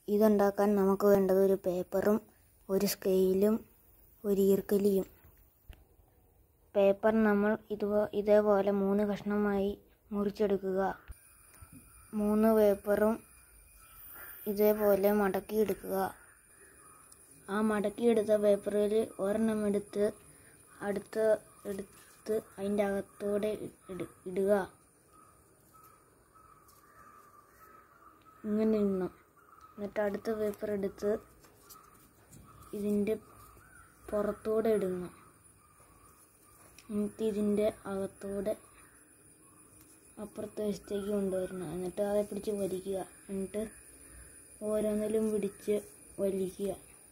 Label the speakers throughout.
Speaker 1: ഇതുണ്ടാക്കാൻ നമുക്ക് വേണ്ടത് ഒരു പേപ്പറും ഒരു സ്കെയിലും ഒരു ഈർക്കലിയും പേപ്പർ നമ്മൾ ഇതുപോ ഇതേപോലെ മൂന്ന് കഷ്ണമായി മുറിച്ചെടുക്കുക മൂന്ന് പേപ്പറും ഇതേപോലെ മടക്കിയെടുക്കുക ആ മടക്കിയെടുത്ത പേപ്പറിൽ ഒരെണ്ണം എടുത്ത് അടുത്ത എടുത്ത് അതിൻ്റെ അകത്തോടെ ഇട- ഇടുക ഇങ്ങനെ ഇടണം എന്നിട്ട് അടുത്ത പേപ്പർ എടുത്ത് ഇതിൻ്റെ പുറത്തൂടെ ഇടണം എന്നിട്ട് ഇതിൻ്റെ അകത്തൂടെ അപ്പുറത്തെ വശത്തേക്ക് കൊണ്ടുവരണം എന്നിട്ട് അതെ പിടിച്ച് വലിക്കുക എന്നിട്ട് ഓരോന്നിലും പിടിച്ച് വലിക്കുക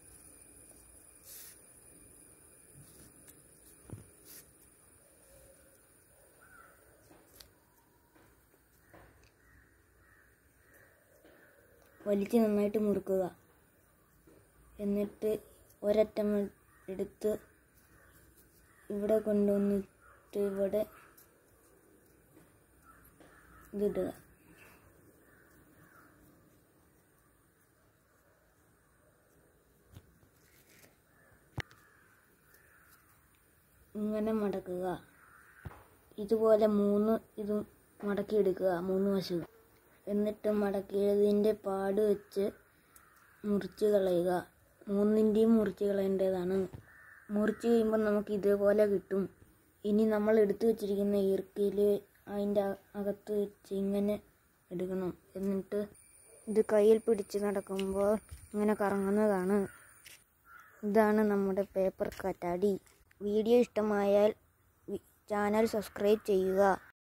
Speaker 1: വലിച്ച് നന്നായിട്ട് മുറുക്കുക എന്നിട്ട് ഒരറ്റം എടുത്ത് ഇവിടെ കൊണ്ടുവന്നിട്ട് ഇവിടെ ഇതിടുക ഇങ്ങനെ മടക്കുക ഇതുപോലെ മൂന്ന് ഇതും മടക്കിയെടുക്കുക മൂന്ന് വശവും എന്നിട്ട് മടക്കിയതിൻ്റെ പാട് വെച്ച് മുറിച്ച് കളയുക മൂന്നിൻ്റെയും മുറിച്ച് കളയേണ്ടതാണ് മുറിച്ച് കഴിയുമ്പോൾ നമുക്ക് ഇതേപോലെ കിട്ടും ഇനി നമ്മൾ എടുത്തു വച്ചിരിക്കുന്ന ഈർക്കിൽ അതിൻ്റെ അ- അകത്ത് വെച്ച് ഇങ്ങനെ എടുക്കണം എന്നിട്ട് ഇത് കയ്യിൽ പിടിച്ച് നടക്കുമ്പോൾ ഇങ്ങനെ കറങ്ങുന്നതാണ് ഇതാണ് നമ്മുടെ പേപ്പർ കറ്റാടി വീഡിയോ ഇഷ്ടമായാൽ വി- ചാനൽ സബ്സ്ക്രൈബ് ചെയ്യുക